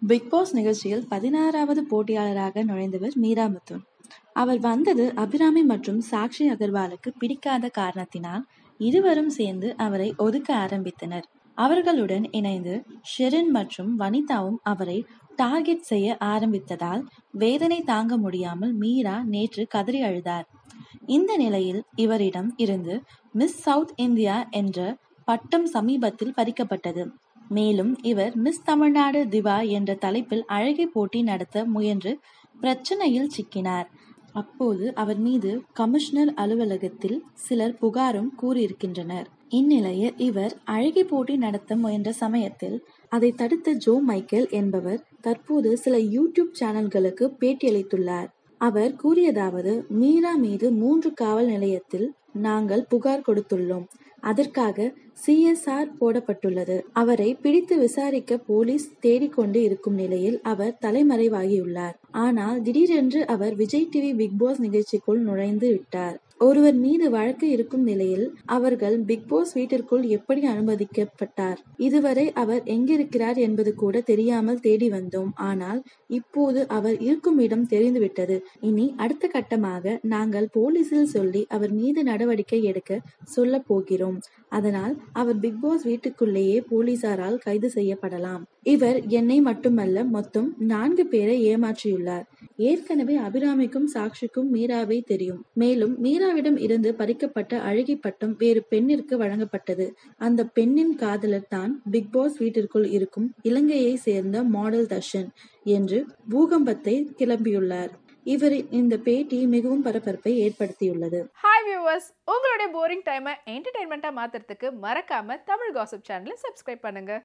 big pass நிகழ்ச்சியில் பதினாறாவது போட்டியாளராக நுழைந்தவர் மீரா மிதுன் அவர் வந்தது அபிராமி மற்றும் சாக்ஷி அகர்வாலுக்கு பிடிக்காத காரணத்தினால் இருவரும் சேர்ந்து அவரை ஒதுக்க ஆரம்பித்தனர் அவர்களுடன் இணைந்து ஷெரின் மற்றும் வனிதாவும் அவரை டார்கெட் செய்ய ஆரம்பித்ததால் வேதனை தாங்க முடியாமல் மீரா நேற்று கதறி அழுதார் இந்த நிலையில் இவரிடம் இருந்து மிஸ் சவுத் இந்தியா என்ற பட்டம் சமீபத்தில் பறிக்கப்பட்டது மேலும் இவர் மிஸ் தமிழ்நாடு திவா என்ற தலைப்பில் அழகி போட்டி நடத்த முயன்று பிரச்சனையில் சிக்கினார் அப்போது அவர் மீது கமிஷனர் அலுவலகத்தில் சிலர் புகாரும் கூறியிருக்கின்றனர் இந்நிலையில் இவர் அழகி போட்டி நடத்த முயன்ற சமயத்தில் அதை தடுத்த ஜோ மைக்கேல் என்பவர் தற்போது சில யூடியூப் சேனல்களுக்கு பேட்டியளித்துள்ளார் அவர் கூறியதாவது மீரா மீது மூன்று காவல் நிலையத்தில் நாங்கள் புகார் கொடுத்துள்ளோம் அதற்காக சிஎஸ்ஆர் போடப்பட்டுள்ளது அவரை பிடித்து விசாரிக்க போலீஸ் தேடிக்கொண்டு இருக்கும் நிலையில் அவர் தலைமறைவாகியுள்ளார் ஆனால் திடீரென்று அவர் விஜய் டிவி பிக் பாஸ் நிகழ்ச்சிக்குள் நுழைந்து விட்டார் ஒருவர் மீது வழக்கு இருக்கும் நிலையில் அவர்கள் பிக் பாஸ் வீட்டிற்குள் எப்படி அனுமதிக்கப்பட்டார் இதுவரை அவர் எங்கிருக்கிறார் என்பது கூட தெரியாமல் தேடி வந்தோம் ஆனால் இப்போது அவர் இருக்கும் இடம் தெரிந்துவிட்டது இனி அடுத்த கட்டமாக நாங்கள் போலீசில் சொல்லி அவர் மீது நடவடிக்கை எடுக்க சொல்ல போகிறோம் அதனால் அவர் பிக் பாஸ் வீட்டுக்குள்ளேயே போலீசாரால் கைது செய்யப்படலாம் இவர் என்னை மட்டுமல்ல மொத்தம் நான்கு பேரை ஏமாற்றியுள்ளார் ஏற்கனவே அபிராமிக்கும் சாக்ஷிக்கும் மீராவை தெரியும் மேலும் மீராவிடம் இருந்து பறிக்கப்பட்ட அழகி பட்டம் வேறு பெண்ணிற்கு வழங்கப்பட்டது அந்த பெண்ணின் காதலர் தான் பிக் பாஸ் வீட்டிற்குள் இருக்கும் இலங்கையை சேர்ந்த மாடல் தர்ஷன் என்று பூகம்பத்தை கிளம்பியுள்ளார் இவரின் இந்த பேட்டி மிகவும் பரபரப்பை ஏற்படுத்தியுள்ளது ஹாய் வியூவர்ஸ் உங்களுடைய போரிங் டைமை என்டர்டைன்மெண்ட்டாக மாற்றுறதுக்கு மறக்காம தமிழ் காசிப் சேனலை சப்ஸ்கிரைப் பண்ணுங்க